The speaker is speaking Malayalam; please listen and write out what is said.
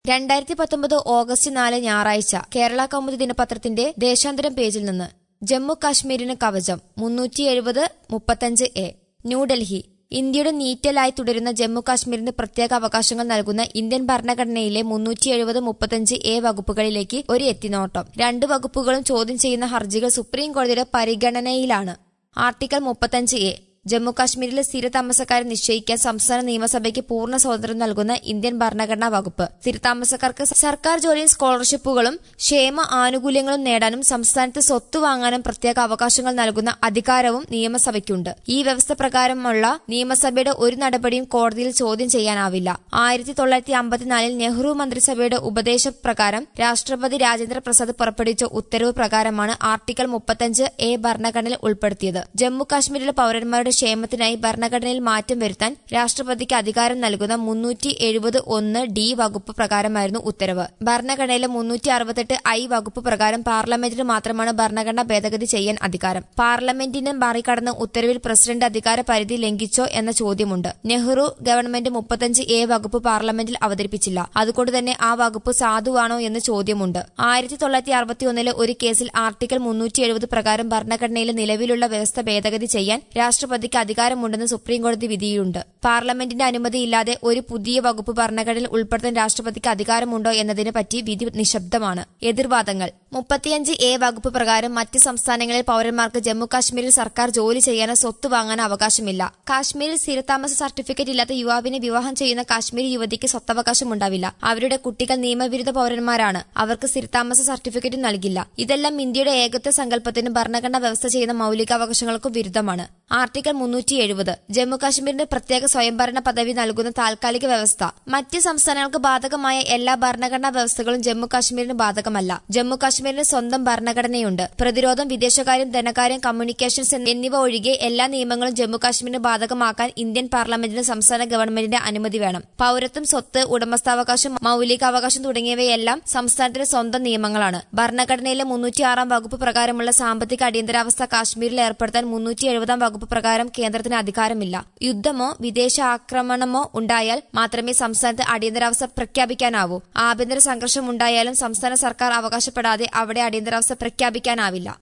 രണ്ടായിരത്തി പത്തൊമ്പത് ഓഗസ്റ്റ് നാല് ഞായറാഴ്ച കേരള കൗമുദി ദിനപത്രത്തിന്റെ ദേശാന്തരം പേജിൽ നിന്ന് ജമ്മു കാശ്മീരിന് കവചം മുന്നൂറ്റി എഴുപത് മുപ്പത്തഞ്ച് എ ന്യൂഡൽഹി ഇന്ത്യയുടെ നീറ്റലായി തുടരുന്ന ജമ്മു കാശ്മീരിന് പ്രത്യേക അവകാശങ്ങൾ നൽകുന്ന ഇന്ത്യൻ ഭരണഘടനയിലെ മുന്നൂറ്റി എഴുപത് മുപ്പത്തഞ്ച് എ വകുപ്പുകളിലേക്ക് ഒരു എത്തിനോട്ടം രണ്ട് വകുപ്പുകളും ചോദ്യം ചെയ്യുന്ന ഹർജികൾ സുപ്രീം കോടതിയുടെ പരിഗണനയിലാണ് ആർട്ടിക്കിൾ മുപ്പത്തഞ്ച് എ ജമ്മു കാശ്മീരിലെ സ്ഥിര താമസക്കാരെ നിശ്ചയിക്കാൻ സംസ്ഥാന നിയമസഭയ്ക്ക് പൂർണ്ണ സ്വാതന്ത്ര്യം നൽകുന്ന ഇന്ത്യൻ ഭരണഘടനാ വകുപ്പ് സ്ഥിരതാമസക്കാർക്ക് സർക്കാർ ജോലിയിൽ സ്കോളർഷിപ്പുകളും ക്ഷേമ ആനുകൂല്യങ്ങളും നേടാനും സംസ്ഥാനത്ത് സ്വത്ത് വാങ്ങാനും പ്രത്യേക അവകാശങ്ങൾ നൽകുന്ന അധികാരവും നിയമസഭയ്ക്കുണ്ട് ഈ വ്യവസ്ഥ പ്രകാരമുള്ള നിയമസഭയുടെ ഒരു നടപടിയും കോടതിയിൽ ചോദ്യം ചെയ്യാനാവില്ല ആയിരത്തി തൊള്ളായിരത്തി അമ്പത്തിനാലിൽ നെഹ്റു മന്ത്രിസഭയുടെ ഉപദേശപ്രകാരം രാഷ്ട്രപതി രാജേന്ദ്ര പ്രസാദ് പുറപ്പെടുവിച്ച ഉത്തരവ് പ്രകാരമാണ് ആർട്ടിക്കിൾ മുപ്പത്തഞ്ച് എ ഭരണഘടനയിൽ ഉൾപ്പെടുത്തിയത് ജമ്മു കാശ്മീരിലെ പൌരന്മാരുടെ ക്ഷേമത്തിനായി ഭരണഘടനയിൽ മാറ്റം വരുത്താൻ രാഷ്ട്രപതിക്ക് അധികാരം നൽകുന്ന മുന്നൂറ്റി എഴുപത് ഒന്ന് ഡി വകുപ്പ് പ്രകാരമായിരുന്നു ഉത്തരവ് ഭരണഘടനയിലെ മുന്നൂറ്റി അറുപത്തെട്ട് ഐ വകുപ്പ് പ്രകാരം പാർലമെന്റിന് മാത്രമാണ് ഭരണഘടന ഭേദഗതി ചെയ്യാൻ അധികാരം പാർലമെന്റിനെ മറികടന്ന് ഉത്തരവിൽ പ്രസിഡന്റ് അധികാര പരിധി ലംഘിച്ചോ എന്ന ചോദ്യമുണ്ട് നെഹ്റു ഗവൺമെന്റ് മുപ്പത്തഞ്ച് എ വകുപ്പ് പാർലമെന്റിൽ അവതരിപ്പിച്ചില്ല അതുകൊണ്ട് തന്നെ ആ വകുപ്പ് സാധുവാണോ എന്ന് ചോദ്യമുണ്ട് ആയിരത്തി തൊള്ളായിരത്തി അറുപത്തിയൊന്നിലെ ഒരു കേസിൽ ആർട്ടിക്കിൾ മുന്നൂറ്റി എഴുപത് പ്രകാരം ഭരണഘടനയിലെ നിലവിലുള്ള വ്യവസ്ഥ ഭേദഗതി ചെയ്യാൻ രാഷ്ട്രപതിക്ക് അധികാരമുണ്ടെന്ന് സുപ്രീംകോടതി വിധിയുണ്ട് പാർലമെന്റിന്റെ അനുമതിയില്ലാതെ ഒരു പുതിയ വകുപ്പ് ഭരണഘടനയിൽ ഉൾപ്പെടുത്താൻ രാഷ്ട്രപതിക്ക് അധികാരമുണ്ടോ എന്നതിനെ പറ്റി വിധി നിശബ്ദമാണ് എതിർവാദങ്ങൾ മുപ്പത്തിയഞ്ച് എ വകുപ്പ് പ്രകാരം മറ്റ് സംസ്ഥാനങ്ങളിൽ പൌരന്മാർക്ക് ജമ്മു കാശ്മീരിൽ സർക്കാർ ജോലി ചെയ്യാനോ സ്വത്ത് വാങ്ങാനോ അവകാശമില്ല കാശ്മീരിൽ സ്ഥിരതാമസ സർട്ടിഫിക്കറ്റ് ഇല്ലാത്ത യുവാവിനെ വിവാഹം ചെയ്യുന്ന കാശ്മീരി യുവതിക്ക് സ്വത്തവകാശം ഉണ്ടാവില്ല അവരുടെ കുട്ടികൾ നിയമവിരുദ്ധ പൌരന്മാരാണ് അവർക്ക് സ്ഥിരതാമസ സർട്ടിഫിക്കറ്റ് നൽകില്ല ഇതെല്ലാം ഇന്ത്യയുടെ ഏകത്വ സങ്കല്പത്തിന് ഭരണഘടന വ്യവസ്ഥ ചെയ്യുന്ന മൌലികാവകാശങ്ങൾക്കും വിരുദ്ധമാണ് ആർട്ടിക്കിൾ മുന്നൂറ്റി എഴുപത് ജമ്മു കാശ്മീരിന് പ്രത്യേക സ്വയംഭരണ പദവി നൽകുന്ന താൽക്കാലിക വ്യവസ്ഥ മറ്റ് സംസ്ഥാനങ്ങൾക്ക് ബാധകമായ എല്ലാ ഭരണഘടനാ വ്യവസ്ഥകളും ജമ്മു കാശ്മീരിന് ബാധകമല്ല ജമ്മു കാശ്മീരിന് സ്വന്തം ഭരണഘടനയുണ്ട് പ്രതിരോധം വിദേശകാര്യം ധനകാര്യം കമ്മ്യൂണിക്കേഷൻസ് എന്നിവ ഒഴികെ എല്ലാ നിയമങ്ങളും ജമ്മു കാശ്മീരിന് ബാധകമാക്കാൻ ഇന്ത്യൻ പാർലമെന്റിന് സംസ്ഥാന ഗവൺമെന്റിന്റെ അനുമതി വേണം പൌരത്വം സ്വത്ത് ഉടമസ്ഥാവകാശം മൌലികാവകാശം തുടങ്ങിയവയെല്ലാം സംസ്ഥാനത്തിന്റെ സ്വന്തം നിയമങ്ങളാണ് ഭരണഘടനയിലെ മുന്നൂറ്റിയാറാം വകുപ്പ് പ്രകാരമുള്ള സാമ്പത്തിക അടിയന്തരാവസ്ഥ കാശ്മീരിൽ ഏർപ്പെടുത്താൻ മുന്നൂറ്റി എഴുപതാം വകുപ്പ് പ്രകാരം കേന്ദ്രത്തിന് അധികാരമില്ല യുദ്ധമോ വിദേശ ആക്രമണമോ ഉണ്ടായാൽ മാത്രമേ സംസ്ഥാനത്ത് അടിയന്തരാവസ്ഥ പ്രഖ്യാപിക്കാനാവൂ ആഭ്യന്തര സംഘർഷം ഉണ്ടായാലും സംസ്ഥാന സർക്കാർ അവകാശപ്പെടാതെ അവിടെ അടിയന്തരാവസ്ഥ പ്രഖ്യാപിക്കാനാവില്ല